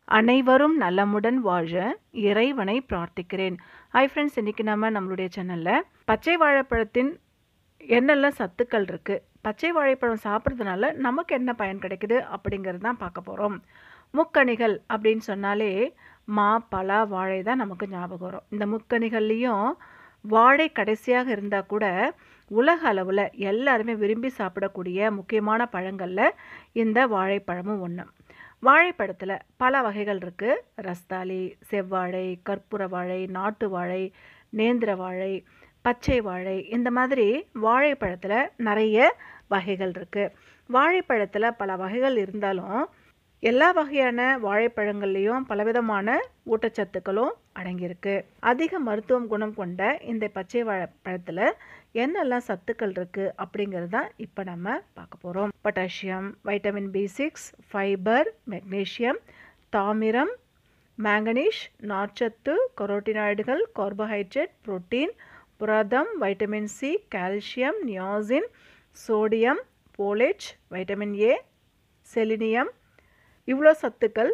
அனைவரும் நலமுடன் வாழ இறைவனை பிரார்த்திக்கிறேன் ஹாய் ஃப்ரெண்ட்ஸ் இன்றைக்கி நம்ம நம்மளுடைய சேனலில் பச்சை வாழைப்பழத்தின் என்னெல்லாம் சத்துக்கள் இருக்குது பச்சை வாழைப்பழம் சாப்பிட்றதுனால நமக்கு என்ன பயன் கிடைக்குது அப்படிங்கிறது தான் பார்க்க போகிறோம் முக்கணிகள் அப்படின்னு சொன்னாலே மா பலா வாழை தான் நமக்கு ஞாபகம் வரும் இந்த முக்கணிகள்லேயும் வாழை கடைசியாக இருந்தால் கூட உலக அளவில் எல்லாருமே விரும்பி சாப்பிடக்கூடிய முக்கியமான பழங்களில் இந்த வாழைப்பழமும் ஒன்று வாழைப்பழத்தில் பல வகைகள் இருக்குது ரஸ்தாளி செவ்வாழை கற்பூர வாழை நாட்டு வாழை நேந்திர வாழை பச்சை வாழை இந்த மாதிரி வாழைப்பழத்தில் நிறைய வகைகள் இருக்குது வாழைப்பழத்தில் பல வகைகள் இருந்தாலும் எல்லா வகையான வாழைப்பழங்கள்லேயும் பலவிதமான ஊட்டச்சத்துக்களும் அடங்கியிருக்கு அதிக மருத்துவம் குணம் கொண்ட இந்த பச்சை வாழைப்பழத்தில் என்னெல்லாம் சத்துக்கள் இருக்குது அப்படிங்கிறது தான் இப்போ நம்ம பார்க்க போகிறோம் potassium vitamin B six fibre magnesium தாமிரம் மேங்கனீஷ் நார்ச்சத்து கொரோட்டினாய்டுகள் கார்போஹைட்ரேட் புரோட்டீன் புரதம் vitamin C calcium niacin sodium folate vitamin A selenium இவ்வளோ சத்துக்கள்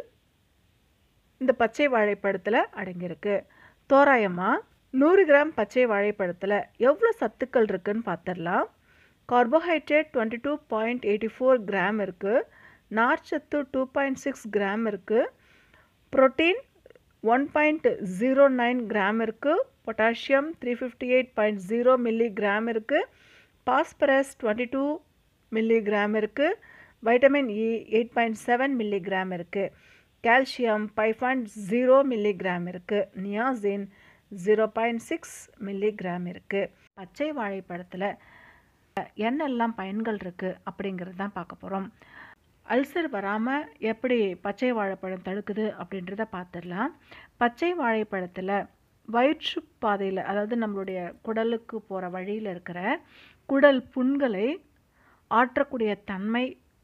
இந்த பச்சை வாழைப்பழத்தில் அடங்கியிருக்கு தோராயமாக நூறு கிராம் பச்சை வாழைப்பழத்தில் எவ்வளோ சத்துக்கள் இருக்குன்னு பார்த்துடலாம் carbohydrate twenty two point eighty four gram இருக்குது நார்ச்சத்து டூ பாயிண்ட் சிக்ஸ் கிராம் இருக்குது protein one point zero nine gram இருக்குது potassium three fifty eight point zero milligram இருக்குது phosphorus twenty two milligram இருக்குது vitamin E eight point seven milligram இருக்குது calcium five point zero milligram இருக்குது niacin zero point six milligram இருக்குது பச்சை வாழைப்பழத்தில் என்னெல்லாம் பயன்கள் இருக்குது அப்படிங்கிறது தான் பார்க்க போகிறோம் அல்சர் வராமல் எப்படி பச்சை வாழைப்பழம் தடுக்குது அப்படின்றத பார்த்துடலாம் பச்சை வாழைப்பழத்தில் வயிற்று பாதையில் அதாவது நம்மளுடைய குடலுக்கு போகிற வழியில் இருக்கிற குடல் புண்களை ஆற்றக்கூடிய தன்மை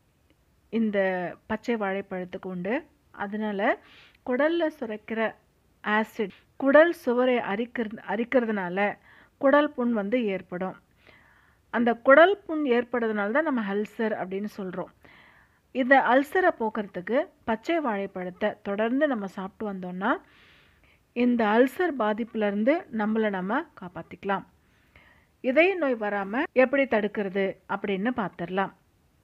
இந்த பச்சை வாழைப்பழத்துக்கு உண்டு அதனால் குடலில் சுரைக்கிற ஆசிட் குடல் சுவரை அரிக்கிறது அரிக்கிறதுனால குடல் புண் வந்து ஏற்படும் அந்த குடல் புண் ஏற்படுறதுனால தான் நம்ம அல்சர் அப்படின்னு சொல்கிறோம் இந்த அல்சரை போக்குறதுக்கு பச்சை வாழைப்பழத்தை தொடர்ந்து நம்ம சாப்பிட்டு வந்தோம்னா இந்த அல்சர் பாதிப்புலேருந்து நம்மளை நம்ம காப்பாற்றிக்கலாம் இதய நோய் வராமல் எப்படி தடுக்கிறது அப்படின்னு பார்த்துடலாம்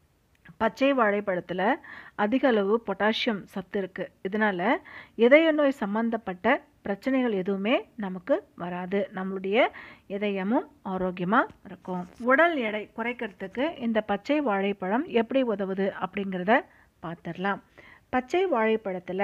பச்சை வாழைப்பழத்தில் அதிக அளவு பொட்டாசியம் சத்து இருக்குது இதனால் இதய நோய் சம்மந்தப்பட்ட பிரச்சனைகள் எதுவுமே நமக்கு வராது நம்மளுடைய இதயமும் ஆரோக்கியமாக இருக்கும் உடல் எடை குறைக்கிறதுக்கு இந்த பச்சை வாழைப்பழம் எப்படி உதவுது அப்படிங்கிறத பார்த்துடலாம் பச்சை வாழைப்பழத்தில்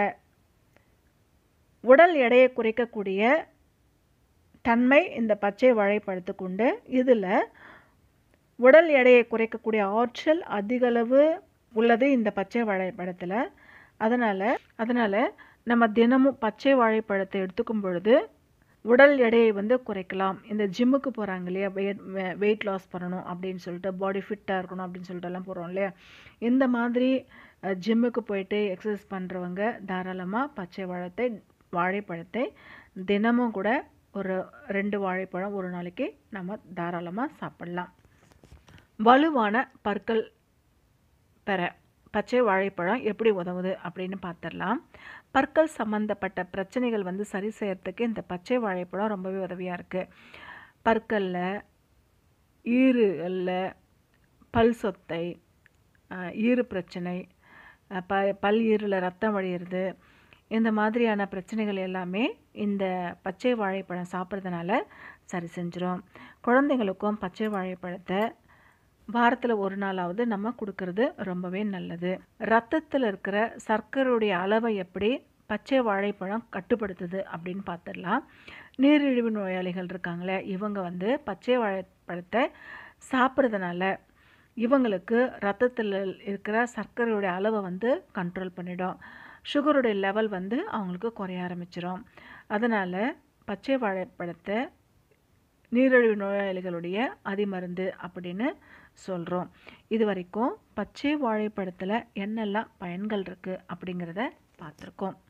உடல் எடையை குறைக்கக்கூடிய தன்மை இந்த பச்சை வாழைப்பழத்துக்கு உண்டு இதில் உடல் எடையை குறைக்கக்கூடிய ஆற்றல் அதிகளவு உள்ளது இந்த பச்சை வாழைப்பழத்தில் அதனால் அதனால் நம்ம தினமும் பச்சை வாழைப்பழத்தை எடுத்துக்கும் பொழுது உடல் எடையை வந்து குறைக்கலாம் இந்த ஜிம்முக்கு போகிறாங்க இல்லையா வெயிட் வெயிட் லாஸ் பண்ணணும் அப்படின்னு சொல்லிட்டு பாடி ஃபிட்டாக இருக்கணும் அப்படின்னு சொல்லிட்டு எல்லாம் போகிறோம் இல்லையா இந்த மாதிரி ஜிம்முக்கு போயிட்டு எக்ஸசைஸ் பண்ணுறவங்க தாராளமாக பச்சை வாழைத்தை வாழைப்பழத்தை தினமும் கூட ஒரு ரெண்டு வாழைப்பழம் ஒரு நாளைக்கு நம்ம தாராளமாக சாப்பிட்லாம் வலுவான பற்கள் பெற பச்சை வாழைப்பழம் எப்படி உதவுது அப்படின்னு பார்த்துடலாம் பற்கள் சம்மந்தப்பட்ட பிரச்சனைகள் வந்து சரி செய்யறதுக்கு இந்த பச்சை வாழைப்பழம் ரொம்பவே உதவியாக இருக்குது பற்களில் ஈறுகளில் பல் சொத்தை ஈறு பிரச்சனை ப பல் ஈரில் ரத்தம் வழியிறது இந்த மாதிரியான பிரச்சனைகள் எல்லாமே இந்த பச்சை வாழைப்பழம் சாப்பிட்றதுனால சரி செஞ்சிடும் குழந்தைங்களுக்கும் பச்சை வாழைப்பழத்தை வாரத்தில் ஒரு நாளாவது நம்ம கொடுக்கறது ரொம்பவே நல்லது ரத்தத்தில் இருக்கிற சர்க்கரையுடைய அளவை எப்படி பச்சை வாழைப்பழம் கட்டுப்படுத்துது அப்படின்னு பார்த்துடலாம் நீரிழிவு நோயாளிகள் இருக்காங்களே இவங்க வந்து பச்சை வாழைப்பழத்தை சாப்பிட்றதுனால இவங்களுக்கு ரத்தத்தில் இருக்கிற சர்க்கரையுடைய அளவை வந்து கண்ட்ரோல் பண்ணிடும் சுகருடைய லெவல் வந்து அவங்களுக்கு குறைய ஆரம்பிச்சிடும் அதனால் பச்சை வாழைப்பழத்தை நீரிழிவு நோயாளிகளுடைய அதிமருந்து அப்படின்னு சொல்கிறோம் இது வரைக்கும் பச்சை வாழைப்பழத்தில் என்னெல்லாம் பயன்கள் இருக்குது அப்படிங்கிறத பார்த்துருக்கோம்